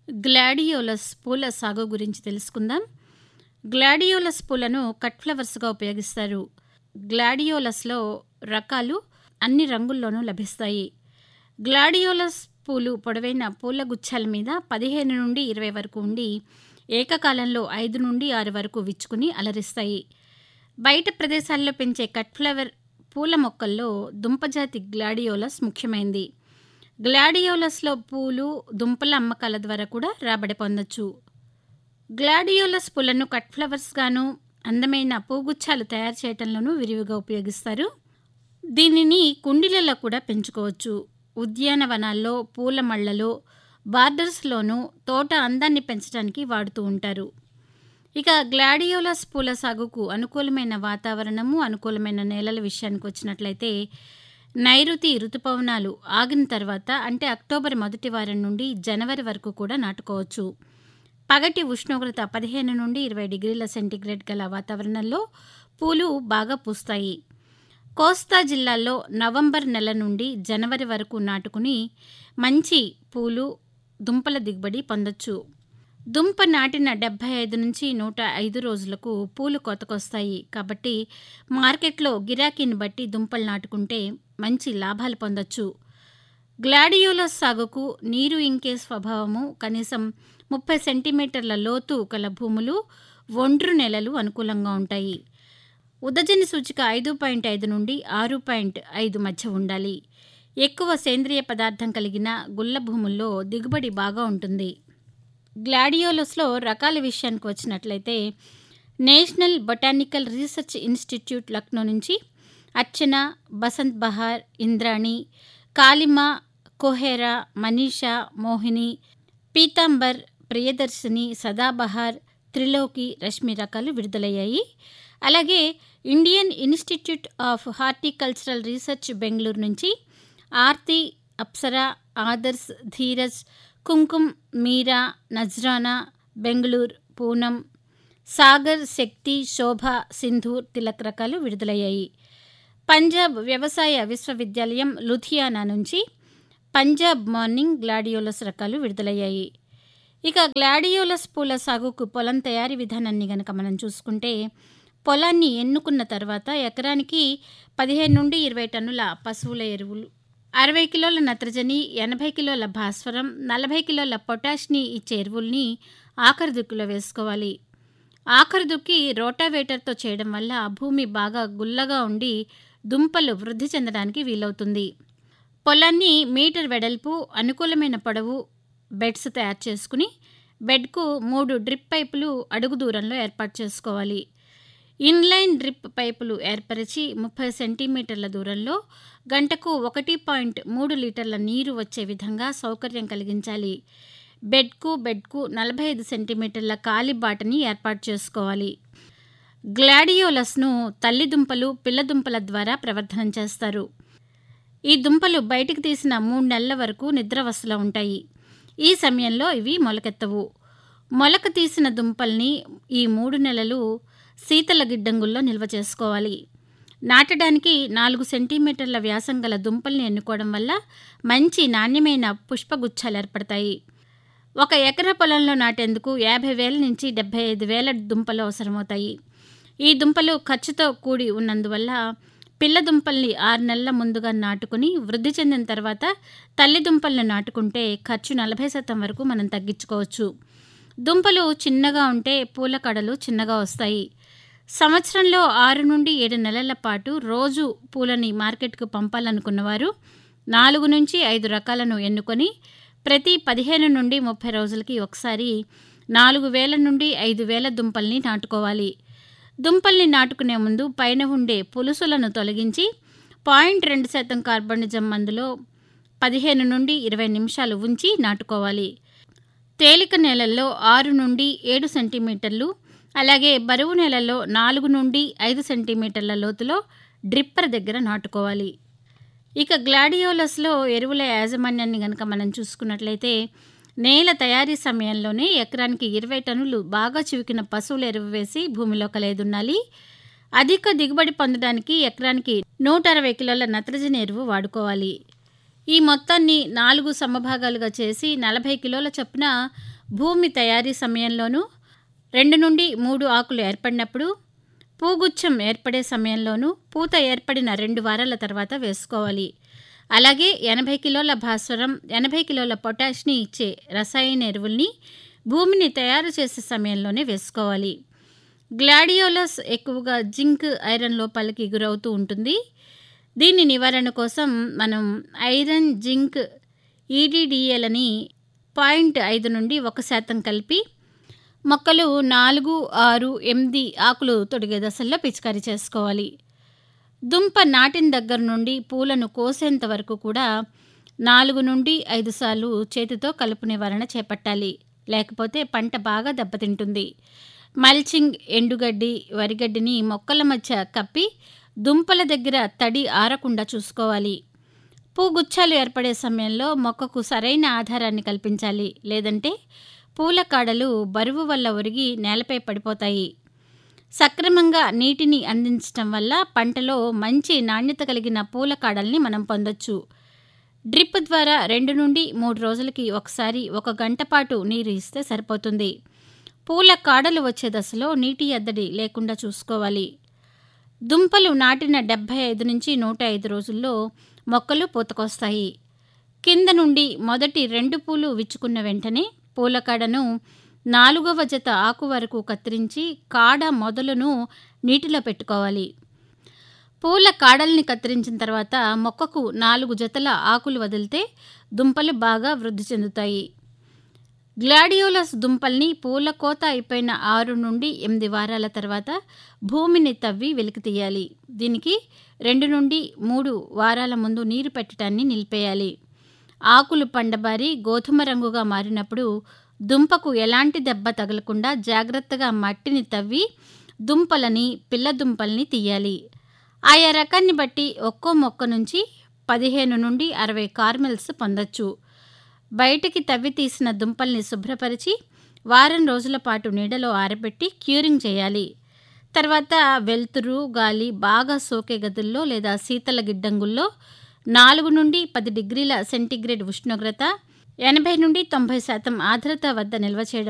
gladiolus పూల సాగు గురించి తెలుసుకుందాం గ్లాడియోలస్ పూలను కట్ ఫ్లవర్స్గా ఉపయోగిస్తారు గ్లాడియోలస్లో రకాలు అన్ని రంగుల్లోనూ లభిస్తాయి గ్లాడియోలస్ పూలు పొడవైన పూల గుచ్చాల మీద పదిహేను నుండి ఇరవై వరకు ఉండి ఏకకాలంలో ఐదు నుండి ఆరు వరకు విచ్చుకుని అలరిస్తాయి బయట ప్రదేశాల్లో పెంచే కట్ ఫ్లవర్ పూల మొక్కల్లో దుంపజాతి గ్లాడియోలస్ ముఖ్యమైంది గ్లాడియోలస్లో పూలు దుంపల అమ్మకాల ద్వారా కూడా రాబడి పొందొచ్చు గ్లాడియోలస్ పూలను కట్ ఫ్లవర్స్ గాను అందమైన పూగుచ్చాలు తయారు చేయటంలోనూ విరివిగా ఉపయోగిస్తారు దీనిని కుండీలలో కూడా పెంచుకోవచ్చు ఉద్యానవనాల్లో పూల మళ్ళలో బార్డర్స్లోనూ తోట అందాన్ని పెంచడానికి వాడుతూ ఉంటారు ఇక గ్లాడియోలస్ పూల సాగుకు అనుకూలమైన వాతావరణము అనుకూలమైన నేలల విషయానికి వచ్చినట్లయితే నైరుతి ఋతుపవనాలు ఆగిన తర్వాత అంటే అక్టోబర్ మొదటి వారం నుండి జనవరి వరకు కూడా నాటుకోవచ్చు పగటి ఉష్ణోగ్రత పదిహేను నుండి ఇరవై డిగ్రీల సెంటీగ్రేడ్ గల వాతావరణంలో పూలు బాగా పూస్తాయి కోస్తా జిల్లాల్లో నవంబర్ నెల నుండి జనవరి వరకు నాటుకుని మంచి పూలు దుంపల దిగుబడి పొందొచ్చు దుంప నాటిన డెబ్బై ఐదు నుంచి నూట ఐదు రోజులకు పూలు కొతకొస్తాయి కాబట్టి మార్కెట్లో గిరాకీని బట్టి దుంపలు నాటుకుంటే మంచి లాభాలు పొందొచ్చు గ్లాడియోలస్ సాగుకు నీరు ఇంకే స్వభావము కనీసం ముప్పై సెంటీమీటర్ల లోతు గల భూములు ఒండ్రు నెలలు అనుకూలంగా ఉంటాయి ఉదజని సూచిక ఐదు పాయింట్ ఐదు నుండి ఆరు పాయింట్ ఐదు మధ్య ఉండాలి ఎక్కువ సేంద్రియ పదార్థం కలిగిన గుల్ల భూముల్లో దిగుబడి బాగా ఉంటుంది గ్లాడియోలస్లో రకాల విషయానికి వచ్చినట్లయితే national botanical research institute Lucknow నుంచి అర్చన బసంత్ బహార్ ఇంద్రాణి కాలిమా కోహెరా మనీషా మోహిని పీతాంబర్ ప్రియదర్శిని సదాబహార్ త్రిలోకి రశ్మి రకాలు విడుదలయ్యాయి అలాగే Indian institute of horticultural research Bengaluru నుంచి ఆర్తి అప్సరా ఆదర్శ్ ధీరజ్ కుంకుమ్ మీరా నజ్రానా బెంగళూరు పూనం సాగర్ శక్తి శోభ సింధూర్ తిలక్ రకాలు విడుదలయ్యాయి పంజాబ్ వ్యవసాయ విశ్వవిద్యాలయం లుధియానా నుంచి పంజాబ్ మార్నింగ్ గ్లాడియోలస్ రకాలు విడుదలయ్యాయి ఇక గ్లాడియోలస్ పూల సాగుకు పొలం తయారీ విధానాన్ని గనక మనం చూసుకుంటే పొలాన్ని ఎన్నుకున్న తర్వాత ఎకరానికి పదిహేను నుండి ఇరవై టన్నుల పశువుల ఎరువులు అరవై కిలోల నత్రజని ఎనభై కిలోల భాస్వరం నలభై కిలోల పొటాష్ని ఇచ్చే ఎరువుల్ని ఆఖరి దుక్కులో వేసుకోవాలి ఆఖరి దుక్కి రోటావేటర్తో చేయడం వల్ల భూమి బాగా గుల్లగా ఉండి దుంపలు వృద్ధి చెందడానికి వీలవుతుంది పొలాన్ని మీటర్ వెడల్పు అనుకూలమైన పొడవు బెడ్స్ తయారు చేసుకుని బెడ్కు మూడు డ్రిప్ పైపులు అడుగు దూరంలో ఏర్పాటు చేసుకోవాలి ఇన్లైన్ డ్రిప్ పైపులు ఏర్పరిచి ముప్పై సెంటీమీటర్ల దూరంలో గంటకు ఒకటి పాయింట్ మూడు లీటర్ల నీరు వచ్చే విధంగా సౌకర్యం కలిగించాలి బెడ్కు బెడ్కు నలభై ఐదు సెంటీమీటర్ల కాలి బాటని ఏర్పాటు చేసుకోవాలి గ్లాడియోలస్ను తల్లి దుంపలు పిల్ల దుంపల ద్వారా ప్రవర్ధనం చేస్తారు ఈ దుంపలు బయటికి తీసిన మూడు నెలల వరకు నిద్రావస్థలో ఉంటాయి ఈ సమయంలో ఇవి మొలకెత్తవు మొలక తీసిన దుంపల్ని ఈ మూడు నెలలు శీతల గిడ్డంగుల్లో నిల్వ చేసుకోవాలి నాటడానికి నాలుగు సెంటీమీటర్ల వ్యాసం గల దుంపల్ని ఎన్నుకోవడం వల్ల మంచి నాణ్యమైన పుష్పగుచ్చాలు ఏర్పడతాయి ఒక ఎకరా పొలంలో నాటేందుకు యాభై వేల నుంచి డెబ్బై ఐదు వేల దుంపలు అవసరమవుతాయి ఈ దుంపలు ఖర్చుతో కూడి ఉన్నందువల్ల పిల్ల దుంపల్ని ఆరు నెలల ముందుగా నాటుకుని వృద్ధి చెందిన తర్వాత తల్లి దుంపలను నాటుకుంటే ఖర్చు నలభై శాతం వరకు మనం తగ్గించుకోవచ్చు దుంపలు చిన్నగా ఉంటే పూల కడలు చిన్నగా వస్తాయి సంవత్సరంలో ఆరు నుండి ఏడు నెలల పాటు రోజు పూలని మార్కెట్కు పంపాలనుకున్నవారు నాలుగు నుంచి ఐదు రకాలను ఎన్నుకొని ప్రతి పదిహేను నుండి ముప్పై రోజులకి ఒకసారి నాలుగు వేల నుండి ఐదు వేల దుంపల్ని నాటుకోవాలి దుంపల్ని నాటుకునే ముందు పైన ఉండే పులుసులను తొలగించి పాయింట్ రెండు శాతం కార్బనిజం మందులో పదిహేను నుండి ఇరవై నిమిషాలు ఉంచి నాటుకోవాలి తేలిక నేలల్లో ఆరు నుండి ఏడు సెంటీమీటర్లు అలాగే బరువు నేలల్లో నాలుగు నుండి ఐదు సెంటీమీటర్ల లోతులో డ్రిప్పర్ దగ్గర నాటుకోవాలి ఇక గ్లాడియోలస్లో ఎరువుల యాజమాన్యాన్ని కనుక మనం చూసుకున్నట్లయితే నేల తయారీ సమయంలోనే ఎకరానికి ఇరవై టన్నులు బాగా చివికిన పశువుల ఎరువు వేసి భూమిలో కలేదున్నాలి అధిక దిగుబడి పొందడానికి ఎకరానికి నూట అరవై కిలోల నత్రజని ఎరువు వాడుకోవాలి ఈ మొత్తాన్ని నాలుగు సమభాగాలుగా చేసి నలభై కిలోల చొప్పున భూమి తయారీ సమయంలోనూ రెండు నుండి మూడు ఆకులు ఏర్పడినప్పుడు పూగుచ్చం ఏర్పడే సమయంలోనూ పూత ఏర్పడిన రెండు వారాల తర్వాత వేసుకోవాలి అలాగే ఎనభై కిలోల భాస్వరం ఎనభై కిలోల పొటాష్ని ఇచ్చే రసాయన ఎరువుల్ని భూమిని తయారు చేసే సమయంలోనే వేసుకోవాలి గ్లాడియోలస్ ఎక్కువగా జింక్ ఐరన్ లోపాలకి గురవుతూ ఉంటుంది దీని నివారణ కోసం మనం ఐరన్ జింక్ ఈడీడీఏలని పాయింట్ ఐదు నుండి ఒక శాతం కలిపి మొక్కలు నాలుగు ఆరు ఎనిమిది ఆకులు తొడిగే దశల్లో పిచికారీ చేసుకోవాలి దుంప నాటిన దగ్గర నుండి పూలను కోసేంత వరకు కూడా నాలుగు నుండి ఐదు సార్లు చేతితో కలుపు నివారణ చేపట్టాలి లేకపోతే పంట బాగా దెబ్బతింటుంది మల్చింగ్ ఎండుగడ్డి వరిగడ్డిని మొక్కల మధ్య కప్పి దుంపల దగ్గర తడి ఆరకుండా చూసుకోవాలి పూగుచ్చాలు ఏర్పడే సమయంలో మొక్కకు సరైన ఆధారాన్ని కల్పించాలి లేదంటే పూల కాడలు బరువు వల్ల ఒరిగి నేలపై పడిపోతాయి సక్రమంగా నీటిని అందించటం వల్ల పంటలో మంచి నాణ్యత కలిగిన పూల కాడల్ని మనం పొందొచ్చు డ్రిప్ ద్వారా రెండు నుండి మూడు రోజులకి ఒకసారి ఒక గంట పాటు నీరు ఇస్తే సరిపోతుంది పూల కాడలు వచ్చే దశలో నీటి ఎద్దడి లేకుండా చూసుకోవాలి దుంపలు నాటిన డెబ్బై ఐదు నుంచి నూట ఐదు రోజుల్లో మొక్కలు పూతకొస్తాయి కింద నుండి మొదటి రెండు పూలు విచ్చుకున్న వెంటనే పూల కాడను నాలుగవ జత ఆకు వరకు కత్తిరించి కాడ మొదలును నీటిలో పెట్టుకోవాలి పూల కాడల్ని కత్తిరించిన తర్వాత మొక్కకు నాలుగు జతల ఆకులు వదిలితే దుంపలు బాగా వృద్ధి చెందుతాయి గ్లాడియోలస్ దుంపల్ని పూల కోత అయిపోయిన ఆరు నుండి ఎనిమిది వారాల తర్వాత భూమిని తవ్వి వెలికి తీయాలి దీనికి రెండు నుండి మూడు వారాల ముందు నీరు పెట్టడాన్ని నిలిపేయాలి ఆకులు పండబారి గోధుమ రంగుగా మారినప్పుడు దుంపకు ఎలాంటి దెబ్బ తగలకుండా జాగ్రత్తగా మట్టిని తవ్వి దుంపలని పిల్ల దుంపల్ని తీయాలి ఆయా రకాన్ని బట్టి ఒక్కో మొక్క నుంచి పదిహేను నుండి అరవై కార్మెల్స్ పొందొచ్చు బయటికి తవ్వి తీసిన దుంపల్ని శుభ్రపరిచి వారం రోజుల పాటు నీడలో ఆరబెట్టి క్యూరింగ్ చేయాలి తర్వాత వెలుతురు గాలి బాగా సోకే గదుల్లో లేదా శీతల గిడ్డంగుల్లో నాలుగు నుండి పది డిగ్రీల సెంటీగ్రేడ్ ఉష్ణోగ్రత ఎనభై నుండి తొంభై శాతం ఆర్ద్రత వద్ద నిల్వ చేయడం